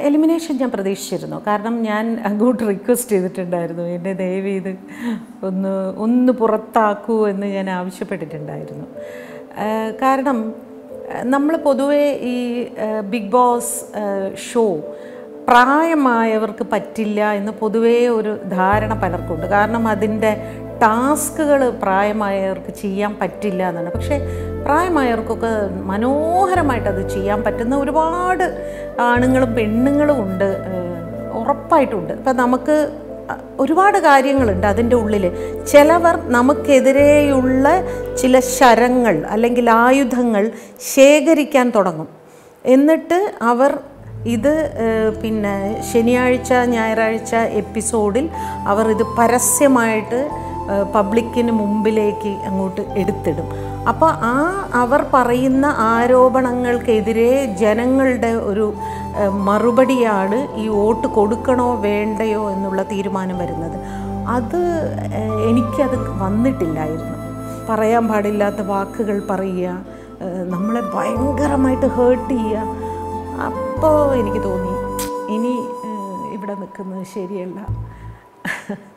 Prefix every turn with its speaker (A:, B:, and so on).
A: elimination ഞാൻ പ്രതീക്ഷിച്ചിരുന്നു കാരണം ഞാൻ അങ്ങോട്ട് റിക്വസ്റ്റ് ചെയ്തിട്ടുണ്ടായിരുന്നു എന്നെ ദയവ് ചെയ്ത് ഒന്ന് ഒന്ന് പുറത്താക്കൂ എന്ന് ഞാൻ ആവശ്യപ്പെട്ടിട്ടുണ്ടായിരുന്നു ആ, കാരണം നമ്മൾ പൊതുവേ ഈ ആ, ബിഗ് ബോസ് ആ, ഷോ പ്രായമായവർക്ക് പറ്റില്ല എന്ന് പൊതുവേ ഒരു ധാരണ പലർക്കുണ്ട് കാരണം അതിൻ്റെ ടാസ്കുകൾ പ്രായമായവർക്ക് ചെയ്യാൻ പറ്റില്ല എന്നാണ് പക്ഷേ പ്രായമായവർക്കൊക്കെ മനോഹരമായിട്ട് അത് ചെയ്യാൻ പറ്റുന്ന ഒരുപാട് ആണുങ്ങളും പെണ്ണുങ്ങളും ഉണ്ട് ഏഹ് ഉറപ്പായിട്ടുണ്ട് ഇപ്പം നമുക്ക് ഒരുപാട് കാര്യങ്ങളുണ്ട് അതിൻ്റെ ഉള്ളിൽ ചിലവർ നമുക്കെതിരെയുള്ള ചില ശരങ്ങൾ അല്ലെങ്കിൽ ആയുധങ്ങൾ ശേഖരിക്കാൻ തുടങ്ങും എന്നിട്ട് അവർ ഇത് ഏഹ്, പിന്നെ ശനിയാഴ്ച ഞായറാഴ്ച എപ്പിസോഡിൽ അവർ ഇത് പരസ്യമായിട്ട് ഏഹ്, പബ്ലിക്കിന് മുമ്പിലേക്ക് അങ്ങോട്ട് എടുത്തിടും അപ്പോൾ ആ അവർ പറയുന്ന ആരോപണങ്ങൾക്കെതിരെ ജനങ്ങളുടെ ഒരു ഏഹ്, മറുപടിയാണ് ഈ വോട്ട് കൊടുക്കണോ വേണ്ടയോ എന്നുള്ള തീരുമാനം വരുന്നത് അത് ഏഹ്, എനിക്കത് വന്നിട്ടില്ലായിരുന്നു പറയാൻ പാടില്ലാത്ത വാക്കുകൾ പറയുക ഏഹ്, നമ്മളെ ഭയങ്കരമായിട്ട് ഹേർട്ട് ചെയ്യുക അപ്പോൾ എനിക്ക് തോന്നി ഇനി ഏഹ്, ഇവിടെ നിൽക്കുന്നത് ശരിയല്ല